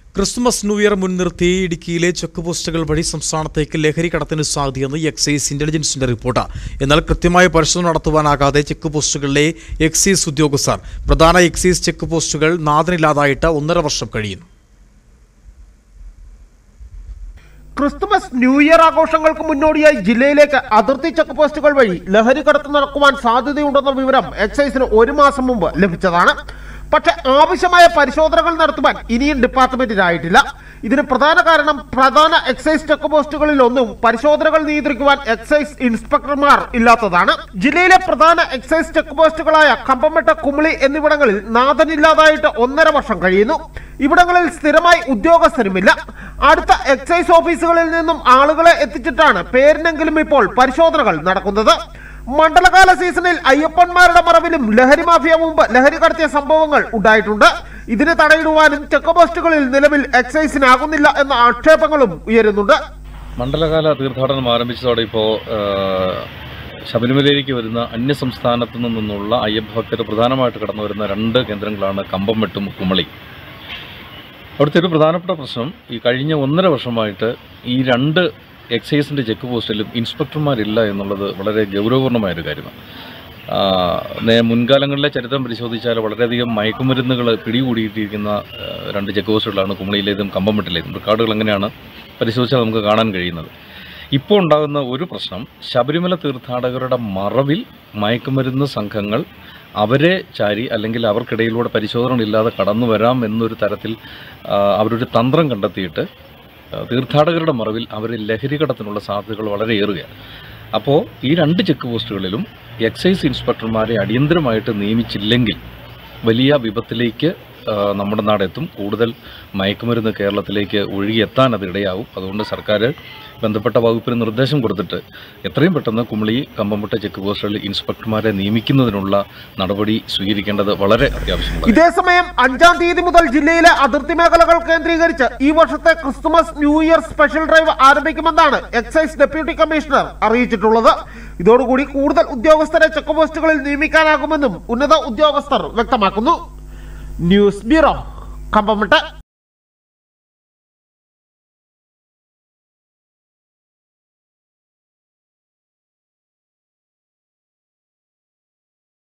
Christmas new year മുൻനിർത്തി ഇടുക്കിയിലെ check പോസ്റ്റുകൾ വഴി സംസ്ഥാനത്തേക്ക് ലഹരി കടത്തിന് സാധ്യതയെന്ന് എക്സൈസ് ഇന്റലിജൻസിന്റെ റിപ്പോർട്ട് എന്നാൽ കൃത്യമായ പരിശോധന നടത്തുവാനാകാതെ ചെക്ക് പോസ്റ്റുകളിലെ എക്സൈസ് ഉദ്യോഗസ്ഥർ പ്രധാന എക്സൈസ് ചെക്ക് പോസ്റ്റുകൾ നാദനില്ലാതായിട്ട് ഒന്നര വർഷം കഴിയുന്നു ക്രിസ്തുമസ് ന്യൂ ഇയർ ആഘോഷങ്ങൾക്ക് മുന്നോടിയായി ജില്ലയിലേക്ക് അതിർത്തി ചെക്ക് പോസ്റ്റുകൾ വഴി ലഹരി കടത്ത് നടക്കുവാൻ സാധ്യതയുണ്ടെന്ന വിവരം എക്സൈസിന് ഒരു മാസം മുമ്പ് ലഭിച്ചതാണ് പക്ഷെ ആവശ്യമായ പരിശോധനകൾ നടത്തുവാൻ ഇനിയും ഡിപ്പാർട്ട്മെന്റിനായിട്ടില്ല ഇതിന് പ്രധാന കാരണം പ്രധാന എക്സൈസ് ചെക്ക് പോസ്റ്റുകളിലൊന്നും പരിശോധനകൾ നിയന്ത്രിക്കുവാൻ എക്സൈസ് ഇൻസ്പെക്ടർമാർ ഇല്ലാത്തതാണ് ജില്ലയിലെ പ്രധാന എക്സൈസ് ചെക്ക് പോസ്റ്റുകളായ കമ്പമെട്ട കുമിളി എന്നിവിടങ്ങളിൽ നാഥനില്ലാതായിട്ട് ഒന്നര വർഷം കഴിയുന്നു ഇവിടങ്ങളിൽ സ്ഥിരമായി ഉദ്യോഗസ്ഥരുമില്ല അടുത്ത എക്സൈസ് ഓഫീസുകളിൽ നിന്നും ആളുകളെ എത്തിച്ചിട്ടാണ് പേരിനെങ്കിലും ഇപ്പോൾ പരിശോധനകൾ നടക്കുന്നത് മണ്ഡലകാല സീസണിൽ അയ്യപ്പന്മാരുടെ മറവിലും ലഹരി മാഫിയ മുമ്പ് ലഹരി കടത്തിയ സംഭവങ്ങൾ ഉണ്ടായിട്ടുണ്ട് ഇതിന് തടയിടുവാനും ചെക്ക് പോസ്റ്റുകളിൽ നിലവിൽ എക്സൈസിനാകുന്നില്ല എന്ന ആക്ഷേപങ്ങളും ഉയരുന്നുണ്ട് മണ്ഡലകാല തീർത്ഥാടനം ആരംഭിച്ചതോടെ ഇപ്പോൾ ശബരിമലയിലേക്ക് വരുന്ന അന്യ സംസ്ഥാനത്തു നിന്നുള്ള അയ്യപ്പ ഭക്തർ പ്രധാനമായിട്ട് കടന്നു വരുന്ന രണ്ട് കേന്ദ്രങ്ങളാണ് കമ്പംമെട്ടും കുമളി അവിടുത്തെ ഒരു പ്രധാനപ്പെട്ട പ്രശ്നം ഈ കഴിഞ്ഞ ഒന്നര വർഷമായിട്ട് ഈ രണ്ട് എക്സൈസിൻ്റെ ചെക്ക് പോസ്റ്റിലും ഇൻസ്പെക്ടർമാരില്ല എന്നുള്ളത് വളരെ ഗൗരവപൂർണ്ണമായൊരു കാര്യമാണ് ആ, നേ- മുൻകാലങ്ങളിലെ ചരിത്രം പരിശോധിച്ചാൽ വളരെയധികം മയക്കുമരുന്നുകൾ പിടികൂടിയിട്ടിരിക്കുന്ന ആ, രണ്ട് ചെക്ക് പോസ്റ്റുകളാണ് കുമളിയിലേതും കമ്പംമെട്ടിലേതും റെക്കോർഡുകൾ അങ്ങനെയാണ് പരിശോധിച്ചാൽ നമുക്ക് കാണാൻ കഴിയുന്നത് ഇപ്പോൾ ഉണ്ടാകുന്ന ഒരു പ്രശ്നം ശബരിമല തീർത്ഥാടകരുടെ മറവിൽ മയക്കുമരുന്ന് സംഘങ്ങൾ അവരെ ചാരി അല്ലെങ്കിൽ അവർക്കിടയിലൂടെ പരിശോധന ഇല്ലാതെ കടന്നു വരാം എന്നൊരു തരത്തിൽ ആ, അവരൊരു തന്ത്രം കണ്ടെത്തിയിട്ട് ആ, തീർത്ഥാടകരുടെ മറവിൽ അവർ ലഹരി കടത്തിനുള്ള സാധ്യതകൾ വളരെ ഏറുകയാണ് അപ്പോൾ ഈ രണ്ട് ചെക്ക് പോസ്റ്റുകളിലും എക്സൈസ് ഇൻസ്പെക്ടർമാരെ അടിയന്തരമായിട്ട് നിയമിച്ചില്ലെങ്കിൽ വലിയ വിപത്തിലേക്ക് ആ, നമ്മുടെ നാടെത്തും കൂടുതൽ മയക്കുമരുന്ന് കേരളത്തിലേക്ക് ഒഴുകിയെത്താൻ അത് ഇടയാവും അതുകൊണ്ട് സർക്കാർ ബന്ധപ്പെട്ട വകുപ്പിന് നിർദ്ദേശം കൊടുത്തിട്ട് എത്രയും പെട്ടെന്ന് കുമളി കമ്പംമുട്ട ചെക്ക് പോസ്റ്റുകളിൽ ഇൻസ്പെക്ടർമാരെ നിയമിക്കുന്നതിനുള്ള നടപടി സ്വീകരിക്കേണ്ടത് വളരെ അത്യാവശ്യമാണ് ഇതേസമയം അഞ്ചാം തീയതി മുതൽ ജില്ലയിലെ അതിർത്തി മേഖലകൾ കേന്ദ്രീകരിച്ച് ഈ വർഷത്തെ Christmas new year special drive ആരംഭിക്കുമെന്നാണ് എക്സൈസ് ഡെപ്യൂട്ടി കമ്മീഷണർ അറിയിച്ചിട്ടുള്ളത് ഇതോടുകൂടി കൂടുതൽ ഉദ്യോഗസ്ഥരെ ചെക്ക് പോസ്റ്റുകളിൽ നിയമിക്കാനാകുമെന്നും ഉന്നത ഉദ്യോഗസ്ഥർ വ്യക്തമാക്കുന്നു ന്യൂസ് ബ്യൂറോ കമ്പമട്ട്